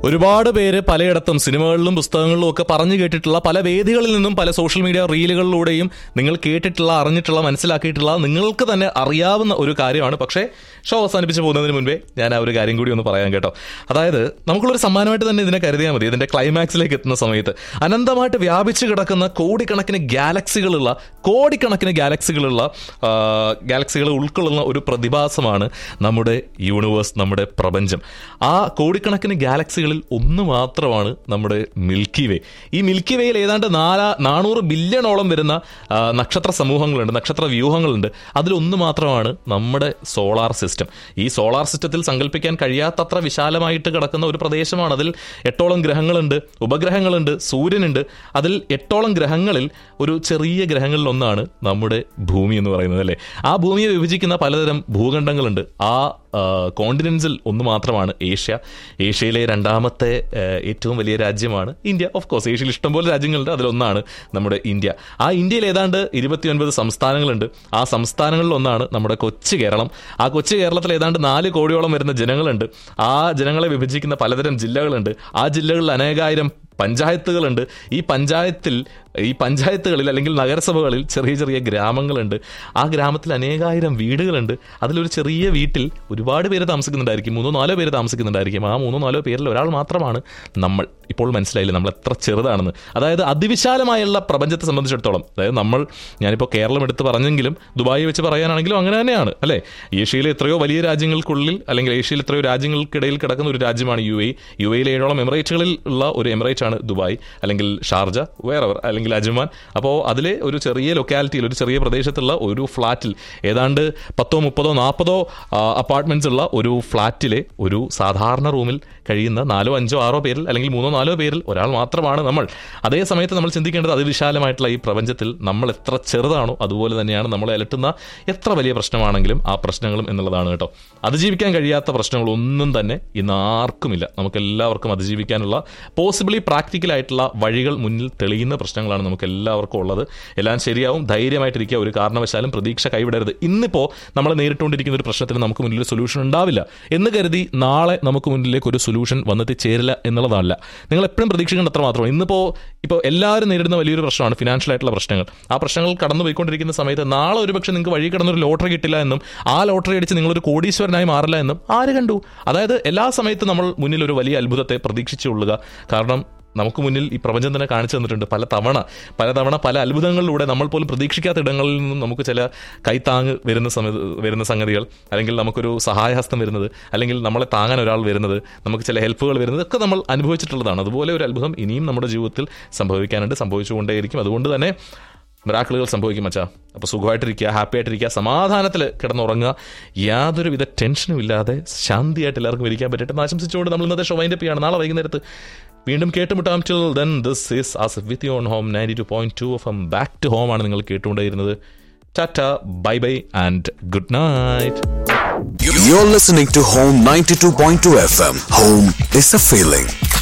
ഒരുപാട് പേര് പലയിടത്തും സിനിമകളിലും പുസ്തകങ്ങളിലും ഒക്കെ പറഞ്ഞു കേട്ടിട്ടുള്ള പല വേദികളിൽ നിന്നും പല സോഷ്യൽ മീഡിയ റീലുകളിലൂടെയും നിങ്ങൾ കേട്ടിട്ടുള്ള അറിഞ്ഞിട്ടുള്ള മനസ്സിലാക്കിയിട്ടുള്ള നിങ്ങൾക്ക് തന്നെ അറിയാവുന്ന ഒരു കാര്യമാണ് പക്ഷേ ഷോ അവസാനിപ്പിച്ച് പോകുന്നതിന് മുൻപേ ഞാൻ ആ ഒരു കാര്യം കൂടി ഒന്ന് പറയാൻ കേട്ടോ അതായത് നമുക്കുള്ളൊരു സമ്മാനമായിട്ട് തന്നെ ഇതിനെ കരുതിയാൽ മതി ഇതിന്റെ ക്ലൈമാക്സിലേക്ക് എത്തുന്ന സമയത്ത് അനന്തമായിട്ട് വ്യാപിച്ചു കിടക്കുന്ന കോടിക്കണക്കിന് ഗാലക്സികളുള്ള കോടിക്കണക്കിന് ഗാലക്സികളുള്ള ആ, ഗാലക്സികൾ ഉൾക്കൊള്ളുന്ന ഒരു പ്രതിഭാസമാണ് നമ്മുടെ യൂണിവേഴ്സ് നമ്മുടെ പ്രപഞ്ചം ആ കോടിക്കണക്കിന് ഗാലക്സികളിൽ ഒന്ന് മാത്രമാണ് നമ്മുടെ മിൽക്കി വേ ഈ മിൽക്കി വേയിൽ ഏതാണ്ട് നാലാ നാനൂറ് ബില്യണോളം വരുന്ന ആ, നക്ഷത്ര സമൂഹങ്ങളുണ്ട് നക്ഷത്ര വ്യൂഹങ്ങളുണ്ട് അതിലൊന്ന് മാത്രമാണ് നമ്മുടെ സോളാർ സിസ്റ്റം ഈ സോളാർ സിസ്റ്റത്തിൽ സങ്കല്പിക്കാൻ കഴിയാത്തത്ര വിശാലമായിട്ട് കിടക്കുന്ന ഒരു പ്രദേശമാണ് അതിൽ എട്ടോളം ഗ്രഹങ്ങളുണ്ട് ഉപഗ്രഹങ്ങളുണ്ട് സൂര്യനുണ്ട് അതിൽ എട്ടോളം ഗ്രഹങ്ങളിൽ ഒരു ചെറിയ ഗ്രഹങ്ങളിൽ ഒന്നാണ് നമ്മുടെ ഭൂമി എന്ന് പറയുന്നത് അല്ലേ ആ ഭൂമിയെ വിഭജിക്കുന്ന പലതരം ഭൂഖണ്ഡങ്ങളുണ്ട് ആ കോണ്ടിനെൻസിൽ ഒന്ന് മാത്രമാണ് ഏഷ്യ ഏഷ്യയിലെ രണ്ടാമത്തെ ആ, ഏറ്റവും വലിയ രാജ്യമാണ് ഇന്ത്യ ഓഫ് കോഴ്സ് ഏഷ്യയിൽ ഇഷ്ടംപോലെ രാജ്യങ്ങളുണ്ട് അതിലൊന്നാണ് നമ്മുടെ ഇന്ത്യ ആ ഇന്ത്യയിൽ ഏതാണ്ട് ഇരുപത്തിയൊൻപത് സംസ്ഥാനങ്ങളുണ്ട് ആ സംസ്ഥാനങ്ങളിൽ ഒന്നാണ് നമ്മുടെ കൊച്ചു കേരളം ആ കൊച്ചു കേരളത്തിൽ ഏതാണ്ട് നാല് കോടിയോളം വരുന്ന ജനങ്ങളുണ്ട് ആ ജനങ്ങളെ വിഭജിക്കുന്ന പലതരം ജില്ലകളുണ്ട് ആ ജില്ലകളിൽ അനേകായിരം പഞ്ചായത്തുകളുണ്ട് ഈ പഞ്ചായത്തിൽ ഈ പഞ്ചായത്തുകളിൽ അല്ലെങ്കിൽ നഗരസഭകളിൽ ചെറിയ ചെറിയ ഗ്രാമങ്ങളുണ്ട് ആ ഗ്രാമത്തിൽ അനേകായിരം വീടുകളുണ്ട് അതിലൊരു ചെറിയ വീട്ടിൽ ഒരുപാട് പേര് താമസിക്കുന്നുണ്ടായിരിക്കും മൂന്നോ നാലോ പേര് താമസിക്കുന്നുണ്ടായിരിക്കും ആ മൂന്നോ നാലോ പേരിൽ ഒരാൾ മാത്രമാണ് നമ്മൾ ഇപ്പോൾ മനസ്സിലായില്ലേ നമ്മൾ എത്ര ചെറുതാണെന്ന് അതായത് അതിവിശാലമായുള്ള പ്രപഞ്ചത്തെ സംബന്ധിച്ചിടത്തോളം അതായത് നമ്മൾ ഞാനിപ്പോൾ കേരളം എടുത്ത് പറഞ്ഞെങ്കിലും ദുബായി വെച്ച് പറയാനാണെങ്കിലും അങ്ങനെ തന്നെയാണ് അല്ലേ ഏഷ്യയിലെ എത്രയോ വലിയ രാജ്യങ്ങൾക്കുള്ളിൽ അല്ലെങ്കിൽ ഏഷ്യയിൽ എത്രയോ രാജ്യങ്ങൾക്കിടയിൽ കിടക്കുന്ന ഒരു രാജ്യമാണ് യു എ യു എയിലെ ഏഴോളം എമിറേറ്റുകളിൽ ഉള്ള ഒരു എമിറേറ്റ് ആണ് ദുബായ് അല്ലെങ്കിൽ ഷാർജ വേറെവർ അല്ലെങ്കിൽ അജ്മാൻ അപ്പോൾ അതിലെ ഒരു ചെറിയ ലൊക്കാലിറ്റിയിൽ ഒരു ചെറിയ പ്രദേശത്തുള്ള ഒരു ഫ്ലാറ്റിൽ ഏതാണ്ട് പത്തോ മുപ്പതോ നാൽപ്പതോ അപ്പാർട്ട്മെന്റ്സ് ഉള്ള ഒരു ഫ്ലാറ്റിലെ ഒരു സാധാരണ റൂമിൽ കഴിയുന്ന നാലോ അഞ്ചോ ആറോ പേരിൽ അല്ലെങ്കിൽ മൂന്നോ നാലോ പേരിൽ ഒരാൾ മാത്രമാണ് നമ്മൾ അതേ സമയത്ത് നമ്മൾ ചിന്തിക്കേണ്ടത് അതിവിശാലമായിട്ടുള്ള ഈ പ്രപഞ്ചത്തിൽ നമ്മൾ എത്ര ചെറുതാണോ അതുപോലെ തന്നെയാണ് നമ്മളെ അലട്ടുന്ന എത്ര വലിയ പ്രശ്നമാണെങ്കിലും ആ പ്രശ്നങ്ങളും എന്നുള്ളതാണ് കേട്ടോ അതിജീവിക്കാൻ കഴിയാത്ത പ്രശ്നങ്ങളൊന്നും തന്നെ ഇന്ന് ആർക്കുമില്ല നമുക്ക് എല്ലാവർക്കും അതിജീവിക്കാനുള്ള പോസിബിളി പ്രാക്ടിക്കൽ ആയിട്ടുള്ള വഴികൾ മുന്നിൽ തെളിയുന്ന പ്രശ്നങ്ങളാണ് നമുക്ക് എല്ലാവർക്കും ഉള്ളത് എല്ലാം ശരിയാവും ധൈര്യമായിട്ടിരിക്കുക ഒരു കാരണവശാലും പ്രതീക്ഷ കൈവിടരുത് ഇന്നിപ്പോൾ നമ്മൾ നേരിട്ടുകൊണ്ടിരിക്കുന്ന ഒരു പ്രശ്നത്തിന് നമുക്ക് മുന്നിൽ ഒരു സൊല്യൂഷൻ ഉണ്ടാവില്ല എന്ന് കരുതി നാളെ നമുക്ക് മുന്നിലേക്ക് ഒരു സൊല്യൂഷൻ വന്നെത്തി ചേരില്ല എന്നുള്ളതല്ല നിങ്ങൾ എപ്പോഴും പ്രതീക്ഷിക്കേണ്ട അത്ര മാത്രം ഇന്നിപ്പോൾ ഇപ്പോൾ എല്ലാവരും നേരിടുന്ന വലിയൊരു പ്രശ്നമാണ് ഫിനാൻഷ്യൽ ആയിട്ടുള്ള പ്രശ്നങ്ങൾ ആ പ്രശ്നങ്ങൾ കടന്നു പോയിക്കൊണ്ടിരിക്കുന്ന സമയത്ത് നാളെ ഒരുപക്ഷെ നിങ്ങൾക്ക് വഴി കിടന്നൊരു ലോട്ടറി കിട്ടില്ല എന്നും ആ ലോട്ടറി അടിച്ച് നിങ്ങളൊരു കോടീശ്വരനായി മാറില്ല എന്നും ആര് കണ്ടു അതായത് എല്ലാ സമയത്തും നമ്മൾ മുന്നിൽ ഒരു വലിയ അത്ഭുതത്തെ പ്രതീക്ഷിച്ചുകൊള്ളുക കാരണം നമുക്ക് മുന്നിൽ ഈ പ്രപഞ്ചം തന്നെ കാണിച്ചു തന്നിട്ടുണ്ട് പല തവണ പല തവണ പല അത്ഭുതങ്ങളിലൂടെ നമ്മൾ പോലും പ്രതീക്ഷിക്കാത്ത ഇടങ്ങളിൽ നിന്നും നമുക്ക് ചില കൈത്താങ് വരുന്ന സമയത്ത് വരുന്ന സംഗതികൾ അല്ലെങ്കിൽ നമുക്കൊരു സഹായഹസ്തം വരുന്നത് അല്ലെങ്കിൽ നമ്മളെ താങ്ങാൻ ഒരാൾ വരുന്നത് നമുക്ക് ചില ഹെൽപ്പുകൾ വരുന്നത് ഒക്കെ നമ്മൾ അനുഭവിച്ചിട്ടുള്ളതാണ് അതുപോലെ ഒരു അത്ഭുതം ഇനിയും നമ്മുടെ ജീവിതത്തിൽ സംഭവിക്കാനുണ്ട് സംഭവിച്ചുകൊണ്ടേയിരിക്കും അതുകൊണ്ട് തന്നെ മിറാക്കിളുകൾ സംഭവിക്കും മച്ചാ അപ്പോൾ സുഖമായിട്ടിരിക്കുക ഹാപ്പി ആയിട്ടിരിക്കുക സമാധാനത്തിൽ കിടന്നുറങ്ങുക യാതൊരുവിധ ടെൻഷനും ഇല്ലാതെ ശാന്തിയായിട്ട് എല്ലാവർക്കും ഇരിക്കാൻ പറ്റട്ടെ എന്ന് ആശംസിച്ചുകൊണ്ട് നമ്മൾ ഇന്നത്തെ ഷോ വൈൻഡ് അപ്പ് ചെയ്യാണ് നാളെ വൈകുന്നേരത്ത് വീണ്ടും കേട്ടുമുട്ടാം till then this is Aswathy on home ninety two point two F M back to home ആണ് നിങ്ങൾ കേട്ടുകൊണ്ടേയിരുന്നത് tata bye bye and good night You're listening to Home 92.2 FM. Home is a feeling.